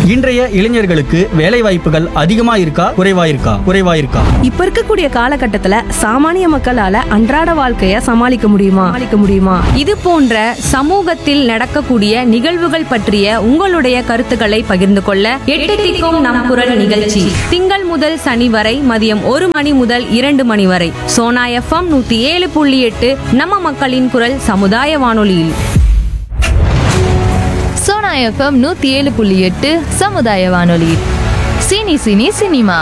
இன்றைய இளைஞர்களுக்கு வேலை வாய்ப்புகள் அதிகமா இருக்கா குறைவா இருக்கா குறைவா இருக்கா இப்ப இருக்கக்கூடிய காலகட்டத்துல சாமானிய மக்களால அன்றாட வாழ்க்கைய சமாளிக்க முடியுமா சமாளிக்க முடியுமா இது போன்ற சமூகத்தில் நடக்கக்கூடிய நிகழ்வுகள் பற்றிய உங்களுடைய கருத்துக்களை பகிர்ந்து கொள்ள எட்டு திக்கும் நம் குரல் நிகழ்ச்சி திங்கள் முதல் சனி வரை மதியம் ஒரு மணி முதல் இரண்டு மணி வரை சோனா எஃப்எம் நூத்தி ஏழு புள்ளி எட்டு நம்ம மக்களின் குரல் சமுதாய வானொலியில் சோனா எஃப்எம் நூத்தி ஏழு புள்ளி எட்டு சமுதாய வானொலி சினி சினி சினிமா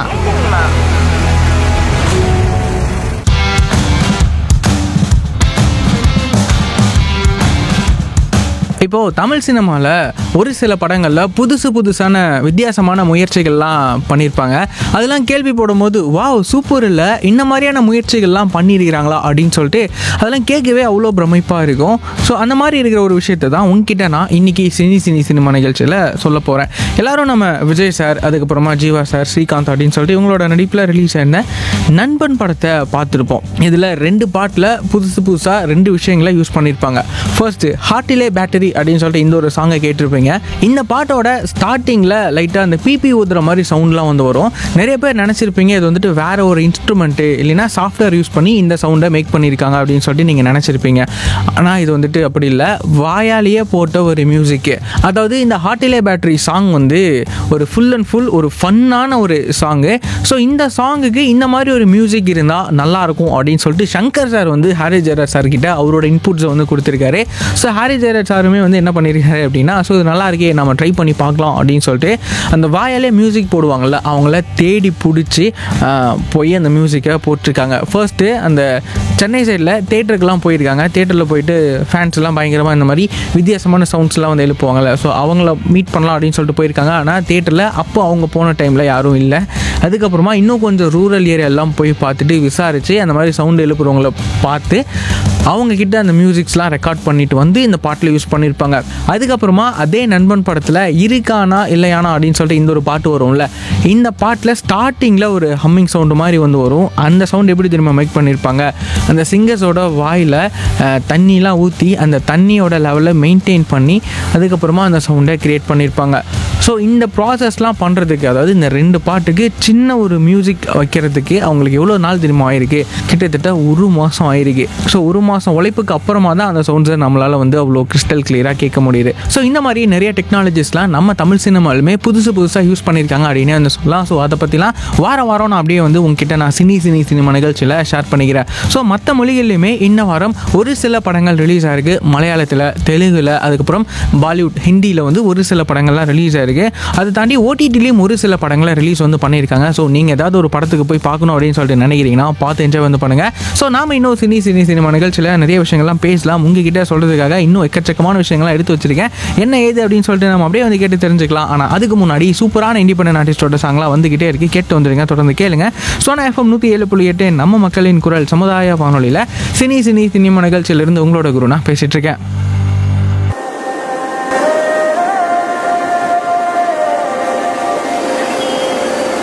இப்போது தமிழ் சினிமாவில் ஒரு சில படங்களில் புதுசு புதுசான வித்தியாசமான முயற்சிகள்லாம் பண்ணியிருப்பாங்க அதெல்லாம் கேள்வி போடும்போது வாவ் சூப்பர் இல்லை இந்த மாதிரியான முயற்சிகள்லாம் பண்ணியிருக்கிறாங்களா அப்படின்னு சொல்லிட்டு அதெல்லாம் கேட்கவே அவ்வளோ பிரமிப்பாக இருக்கும் ஸோ அந்த மாதிரி இருக்கிற ஒரு விஷயத்தை தான் உங்ககிட்ட நான் இன்னைக்கு சினி சினி சினிமா நிகழ்ச்சியில் சொல்ல போகிறேன் எல்லாரும் நம்ம விஜய் சார் அதுக்கப்புறமா ஜீவா சார் ஸ்ரீகாந்த் அப்படின்னு சொல்லிட்டு இவங்களோட நடிப்பில் ரிலீஸ் ஆன நண்பன் படத்தை பார்த்துருப்போம் இதில் ரெண்டு பாட்டில் புதுசு புதுசாக ரெண்டு விஷயங்களை யூஸ் பண்ணியிருப்பாங்க ஃபர்ஸ்ட் ஹார்ட்டிலே பேட்டரி அப்படின்னு சொல்லிட்டு இந்த ஒரு சாங்கை கேட்டிருப்பீங்க இந்த பாட்டோட ஸ்டார்டிங்கில் லைட்டாக அந்த பிபி ஊதுற மாதிரி சவுண்ட்லாம் வந்து வரும் நிறைய பேர் நினச்சிருப்பீங்க இது வந்துட்டு வேற ஒரு இன்ஸ்ட்ருமெண்ட்டு இல்லைன்னா சாஃப்ட்வேர் யூஸ் பண்ணி இந்த சவுண்டை மேக் பண்ணியிருக்காங்க அப்படின்னு சொல்லிட்டு நீங்கள் நினச்சிருப்பீங்க ஆனால் இது வந்துட்டு அப்படி இல்லை வாயாலேயே போட்ட ஒரு மியூசிக்கு அதாவது இந்த ஹார்ட்டிலே பேட்டரி சாங் வந்து ஒரு ஃபுல் அண்ட் ஃபுல் ஒரு ஃபன்னான ஒரு சாங்கு ஸோ இந்த சாங்குக்கு இந்த மாதிரி ஒரு மியூசிக் இருந்தால் நல்லாயிருக்கும் அப்படின்னு சொல்லிட்டு சங்கர் சார் வந்து ஹாரி ஜெயராஜ் சார் கிட்ட அவரோட இன்புட்ஸை வந்து கொடுத்துருக்காரு ஸோ ஹாரி ஜெயராஜ் சாருமே வந்து என்ன பண்ணியிருக்காரு அப்படின்னா ஸோ இது நல்லா இருக்கே நம்ம ட்ரை பண்ணி பார்க்கலாம் அப்படின்னு சொல்லிட்டு அந்த வாயாலே மியூசிக் போடுவாங்கள்ல அவங்கள தேடி பிடிச்சி போய் அந்த மியூசிக்கை போட்டிருக்காங்க ஃபர்ஸ்ட்டு அந்த சென்னை சைடில் தேட்டருக்குலாம் போயிருக்காங்க தேட்டரில் போயிட்டு ஃபேன்ஸ் எல்லாம் பயங்கரமாக இந்த மாதிரி வித்தியாசமான சவுண்ட்ஸ்லாம் வந்து எழுப்புவாங்கல்ல ஸோ அவங்கள மீட் பண்ணலாம் அப்படின்னு சொல்லிட்டு போயிருக்காங்க ஆனால் தேட்டரில் அப்போ அவங்க போன டைமில் யாரும் இல்லை அதுக்கப்புறமா இன்னும் கொஞ்சம் ரூரல் ஏரியாலாம் போய் பார்த்துட்டு விசாரித்து அந்த மாதிரி சவுண்ட் எழுப்புறவங்கள பார்த்து அவங்க கிட்ட அந்த மியூசிக்ஸ்லாம் ரெக்கார்ட் பண்ணிட்டு வந்து இந்த பாட்டில் யூஸ் பண்ணியிருப்பாங்க அதுக்கப்புறமா அதே நண்பன் படத்தில் இருக்கானா இல்லையானா அப்படின்னு சொல்லிட்டு இந்த ஒரு பாட்டு வரும்ல இந்த பாட்டில் ஸ்டார்டிங்கில் ஒரு ஹம்மிங் சவுண்டு மாதிரி வந்து வரும் அந்த சவுண்ட் எப்படி திரும்ப மேக் பண்ணியிருப்பாங்க அந்த சிங்கர்ஸோட வாயில் தண்ணிலாம் ஊற்றி அந்த தண்ணியோட லெவலை மெயின்டைன் பண்ணி அதுக்கப்புறமா அந்த சவுண்டை க்ரியேட் பண்ணியிருப்பாங்க ஸோ இந்த ப்ராசஸ்லாம் பண்ணுறதுக்கு அதாவது இந்த ரெண்டு பாட்டுக்கு சின்ன ஒரு மியூசிக் வைக்கிறதுக்கு அவங்களுக்கு எவ்வளோ நாள் தெரியுமா ஆயிருக்கு கிட்டத்தட்ட ஒரு மாதம் ஆயிருக்கு ஸோ ஒரு மாதம் உழைப்புக்கு அப்புறமா தான் அந்த சவுண்ட்ஸை நம்மளால் வந்து அவ்வளோ கிறிஸ்டல் கிளியராக கேட்க முடியுது ஸோ இந்த மாதிரி நிறைய டெக்னாலஜிஸ்லாம் நம்ம தமிழ் சினிமாலுமே புதுசு புதுசாக யூஸ் பண்ணியிருக்காங்க அப்படின்னு வந்து சொல்லலாம் ஸோ அதை பற்றிலாம் வாரம் வாரம் நான் அப்படியே வந்து உங்ககிட்ட நான் சினி சினி சினிமா நிகழ்ச்சியில் ஷேர் பண்ணிக்கிறேன் ஸோ மற்ற மொழிகள்லையுமே இந்த வாரம் ஒரு சில படங்கள் ரிலீஸ் ஆயிருக்கு மலையாளத்தில் தெலுங்குல அதுக்கப்புறம் பாலிவுட் ஹிந்தியில் வந்து ஒரு சில படங்கள்லாம் ரிலீஸ் ஆயிருக்கு அதை தாண்டி ஓடிடிலையும் ஒரு சில படங்களை ரிலீஸ் வந்து பண்ணியிருக்காங்க ஸோ நீங்கள் ஏதாவது ஒரு படத்துக்கு போய் பார்க்கணும் அப்படின்னு சொல்லிட்டு நினைக்கிறீங்கன்னா பார்த்து என்ஜாய் வந்து பண்ணுங்கள் ஸோ நாம இன்னும் சினி சினி சினிமா நிகழ்ச்சியில் நிறைய விஷயங்கள்லாம் பேசலாம் உங்ககிட்ட சொல்கிறதுக்காக இன்னும் எக்கச்சக்கமான விஷயங்கள்லாம் எடுத்து வச்சிருக்கேன் என்ன ஏது அப்படின்னு சொல்லிட்டு நம்ம அப்படியே வந்து கேட்டு தெரிஞ்சுக்கலாம் ஆனால் அதுக்கு முன்னாடி சூப்பரான இண்டிபெண்டன்ட் ஆர்டிஸ்டோட சாங்லாம் வந்துகிட்டே இருக்கு கேட்டு வந்துருங்க தொடர்ந்து கேளுங்க சோனா எஃப்எம் நூற்றி ஏழு புள்ளி எட்டு நம்ம மக்களின் குரல் சமுதாய வானொலியில் சினி சினி சினிமா நிகழ்ச்சியிலிருந்து உங்களோட குரு நான் பேசிட்டு இருக்கேன்